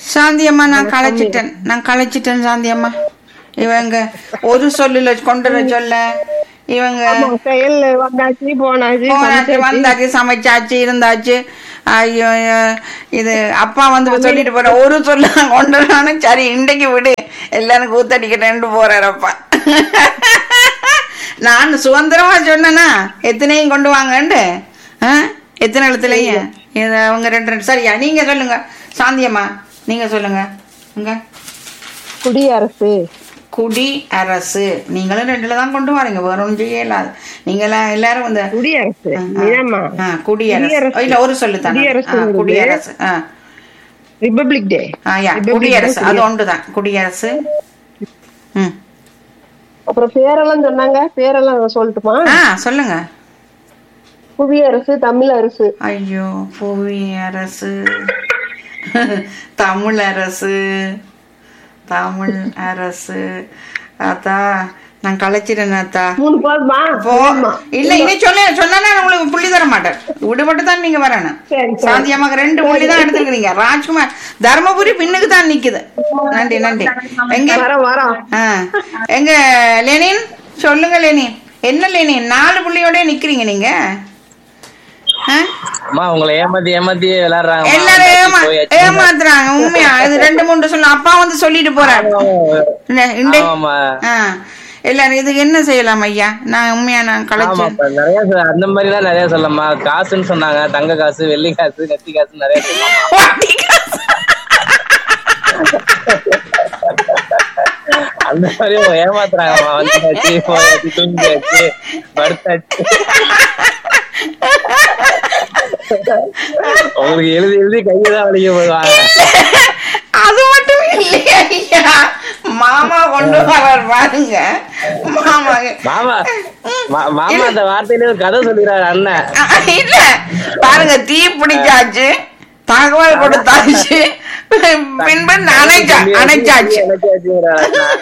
சாந்தியம்மா நான் களைச்சிட்டேன் நான் களைச்சிட்டேன் சாந்தியம்மா இவங்க ஒரு சொல்லுல கொண்டு வர சொல்ல இவங்க ஆமா, செயல் வந்தாச்சு போனாச்சு போனாச்சு சமைச்சாச்சு. வந்தாச்சு சமைச்சாச்சு இருந்தாச்சு ஐயோ ஐயோ, இது அப்பா வந்து சொல்லிட்டு போற ஒரு சொல்ல கொண்டு வரானு சரி இன்றைக்கு விடு எல்லாரும் கூத்தடிக்கிட்டேன்ட்டு போறாரு அப்பா நான் சுதந்திரமா சொன்னேனா எத்தனையும் கொண்டு வாங்கன்ட்டு ஆ? எத்தனை எழுத்துலையும் இது அவங்க ரெண்டு ரெண்டு சரியா நீங்க சொல்லுங்க சாந்தியம்மா நீங்க சொல்லுங்க உங்க குடியரசு குடி அரசு நீங்களும் ரெண்டுல தான் கொண்டு வரீங்க வேற ஒன்றும் செய்யலாது நீங்க எல்லாம் எல்லாரும் இந்த குடியரசு ஆ, ஆ. நிஜமா ஆ, குடியரசு குடியரசு. இல்ல ஒரு சொல்லு தானே குடியரசுங்கிறது குடியரசு ஆ ரிபப்ளிக் டே ஆ, யா, Republic குடியரசு Day அது ஒன்றுதான் குடியரசு ம் அப்புறம் பேரெல்லாம் சொன்னாங்க பேரெல்லாம் சொல்லட்டுமா ஆ சொல்லுங்க புவியரசு தமிழரசு ஐயோ புவி அரசு தமிழ் அரசு தமிழ் அரசு அத்தா நான் கலைச்சிட்டேன் அத்தா மூணு போதுமா போ இல்ல இன்னும் சொல்ல சொன்னா நான் உங்களுக்கு புள்ளி தர மாட்டேன் விடுபட்டு தான் நீங்க வரணும் சரி, சரி. சாந்தி அம்மாக்கு ரெண்டு புள்ளி தான் எடுத்துக்கிறீங்க ராஜ்குமார் தர்மபுரி பின்னுக்கு தான் நிக்குது நன்றி நன்றி எங்க வரோம் வரோம் ஆ, எங்க லெனின் சொல்லுங்க லெனின் என்ன லெனின் நாலு புள்ளியோட நிக்கிறீங்க நீங்க ஆ? அம்மா உங்களை ஏமாத்தி ஏமாத்தி விளையாடுறாங்க எல்லாரும் ஏமா ஏமாத்துறாங்க உண்மையா இது ரெண்டு மூணு சொல்ல அப்பா வந்து சொல்லிட்டு போறாரு இந்த- இந்த- ஆமாமா ஆ எல்லாரும் இதுக்கு என்ன செய்யலாம் ஐயா நான் உண்மையா நான் ஆமா கலைச்சேன் இப்ப நிறைய சொ- அந்த மாதிரி எல்லாம் நிறைய சொல்லம்மா காசுன்னு சொன்னாங்க தங்க காசு வெள்ளி காசு நெத்தி காசு நிறைய சொல்லலாமா வட்டி காசு. அந்த மாதிரி அவங்க ஏமாத்துறாங்கம்மா வந்தாச்சு போயாச்சு தூங்கியாச்சு படுத்தாச்சு உங்களுக்கு எழுதி எழுதி கையதான் வலிக்க போடுவாங்க அது மட்டும் இல்லையா ஐயா மாமா கொண்டு வரார் பாருங்க மாமா மாமா மா- மாமா அந்த வார்த்தையில ஒரு கதை சொல்லிடுறாரு அண்ணன் அஹ், இல்ல பாருங்க தீ பிடிச்சாச்சு தகவல் கொடுத்தாச்சு பின்பு அணைச்சா அணைச்சாச்சு அணைச்சாச்சுங்கிறாரு அண்ணன்.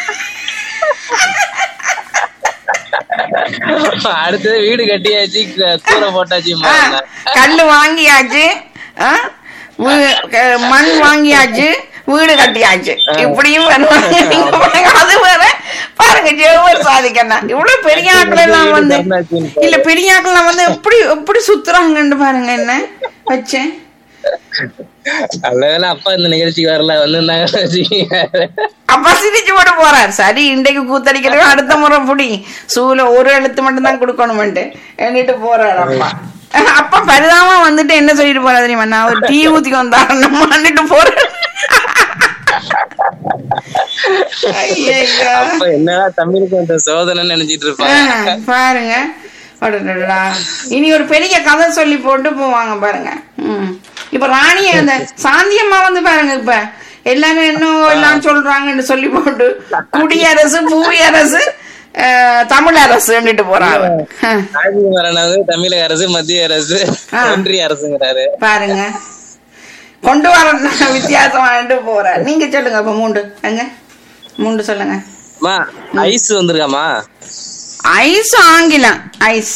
அடுத்தது வீடு கட்டியாச்சு க- கூரை போட்டாச்சு ஆ, கல்லு வாங்கியாச்சு ஆ, வீ- க- மண் வாங்கியாச்சு வீடு கட்டியாச்சு இப்படியும் வருவாங்க. நீங்க பாருங்க, அது வேற பாருங்க ஜெவர் சாதிக்கண்ணா இவ்வளவு பெரிய ஆட்கள் எல்லாம் வந்து இல்ல பெரிய ஆட்கள் எல்லாம் வந்து எப்படி எப்படி சுத்துறாங்கன்னு பாருங்க என்ன வச்சேன் நல்லவேளை அப்பா இந்த நிகழ்ச்சிக்கு வரல வந்திருந்தாங்க அப்பா சிரிச்சு போட்டு போறார் சரி இன்றைக்கு கூத்தடிக்கிறது அடுத்த முறை புடி சூல ஒரு எழுத்து மட்டும் தான் கொடுக்கணும்ட்டு என்கிட்ட போறாரு அப்பா அப்பா பரிதாம வந்துட்டு என்ன சொல்லிட்டு போறா தெரியுமா நான் ஒரு டீ ஊத்தி வந்தாருன்னு போறேன் ஐயையோ. அப்ப என்னடா தமிழுக்கு இந்த சோதனைன்னு நினைச்சிட்டு இருப்பாங்க ஆ, பாருங்க அடடடடா. இனி ஒரு பெரிய கதை சொல்லி போட்டு போவாங்க பாருங்க ம். இப்ப ராணி அந்த சாந்தியம்மா வந்து பாருங்க இப்ப எல்லாரும் இன்னும் எல்லாம் சொல்றாங்கன்னு சொல்லி போட்டு குடியரசு பூவியரசு அஹ், தமிழ் அரசுன்னுட்டு போறாங்க ஆ, ராஜகுமாரனாவது தமிழக அரசு மத்திய அரசு ஆ. ஒன்றிய அரசுங்கிறாரு பாருங்க கொண்டு வர வித்தியாசமாட்டு போற நீங்க சொல்லுங்க இப்ப மூன்று எங்க மூன்று சொல்லுங்க அம்மா ஐஸ் வந்திருக்காமா ஐஸ் ஆங்கிலம் ஐஸ்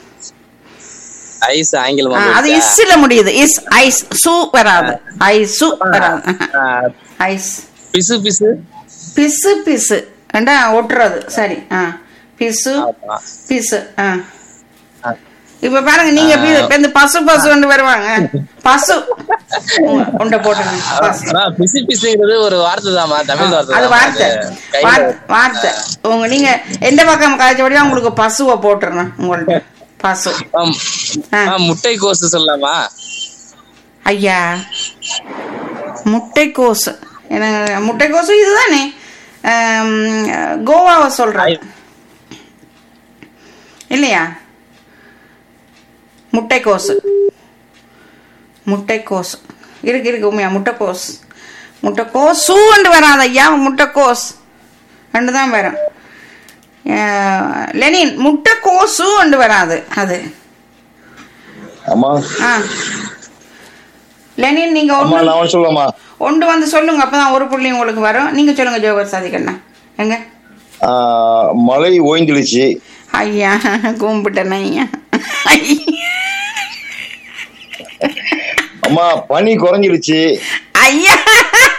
ஐஸ் ஆங்கிலம் ஆ, அது வந்துருச்சா? இஸ்ல முடியுது இஸ் ஐஸ் சு வராது ஐசு வராது ஆ, ஐஸ் பிசு பிசு பிசு பிசு ஏண்டா ஒட்டுறது சரி ஆ பிசு ஆமா. பிசு ஆ ஆ. இப்ப பாருங்க நீங்க பி- இப்ப இந்த பசு பசு கொண்டு வருவாங்க பசு உங்க- உண்டை போட்டுங்க பசு. ஆ, பிசு பிசுங்கிறது ஒரு வார்த்தை தாமா தமிழ் வார்த்தை அது தாம்மா. வார்த்தை அது கையில- வார்- வார்த்தை உங்க நீங்க எந்த பக்கம் காய்ச்சபடியா உங்களுக்கு பசுவை போட்டுறணும் உங்கள்ட்ட பசு ஆம். ஆ. ஆ, முட்டை கோசு சொல்லலாமா ஐயா முட்டைக்கோசு எனக்கு முட்டைக்கோசு இதுதானே ஆம், கோவாவை சொல்றேன் இல்லையா முட்டைக்கோசு முட்டைக்கோசு இருக்கு இருக்கு உண்மையா முட்டைக்கோஸ் முட்டைக்கோஸ் சூண்டு வராது ஐயா முட்டைக்கோஸ் ரெண்டு தான் வரும் அஹ், லெனின் முட்டைக்கோசு கொண்டு வராது அது அம்மா ஆ லெனின் நீங்க அம்மா ஒண்ணு நான் ஒண்ணு சொல்லுமா ஒன்று வந்து சொல்லுங்க அப்பதான் ஒரு புள்ளி உங்களுக்கு வரும் நீங்க சொல்லுங்க ஜோகர் சாதிக்கண்ணா எங்க மழை ஓய்ந்துடுச்சு ஐயா கும்பிட்டேன் ஐயா அம்மா பனி குறைஞ்சிடுச்சு ஐயா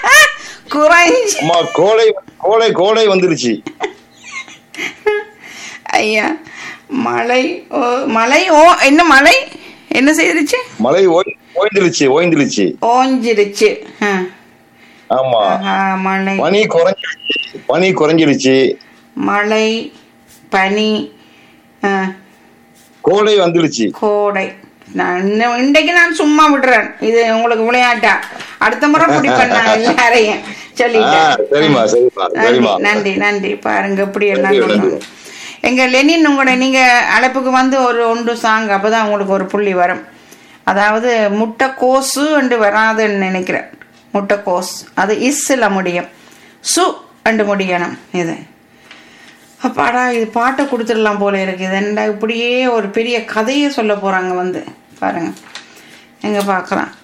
குறைஞ்சி அம்மா கோடை கோடை கோடை வந்துருச்சு ஐயா மழை ஓ மழை ஓ என்ன மழை என்ன செய்திருச்சு மழை ஓய் ஓய்ந்துருச்சு ஓய்ந்துருச்சு ஓஞ்சிருச்சு ஆ. ஆமா ஆஹா, மழை பனி குறைஞ்சிருச்சு பனி குறைஞ்சிருச்சு மழை பனி ஆ, கோடை வந்துருச்சு கோடை நான் இன்ன- இன்றைக்கு நான் சும்மா விடுறேன் இது உங்களுக்கு விளையாட்டா அடுத்த முறை பிடிப்பேன் நான் எல்லாரையும் சொல்லிட்டேன் ஆ, சரிம்மா, சரிம்மா, நன்றி சரிம்மா. நன்றி நன்றி பாருங்க இப்படி எல்லாம் நன்றி, கொண்டு நன்றி. வந்து. எங்க லெனின் உங்களோட நீங்க அழைப்புக்கு வந்து ஒரு ஒன்று சாங் அப்பதான் உங்களுக்கு ஒரு புள்ளி வரும் அதாவது முட்டைக்கோசு என்று வராதுன்னு நினைக்கிறேன் முட்டைக்கோஸ் அது இஸ்ல முடியும் சு அண்டு முடியணும் இது அப்பாடா இது பாட்டை கொடுத்துடலாம் போல இருக்கு இதெண்டா இப்படியே ஒரு பெரிய கதையை சொல்ல போறாங்க வந்து பாருங்க எங்க பார்க்கலாம்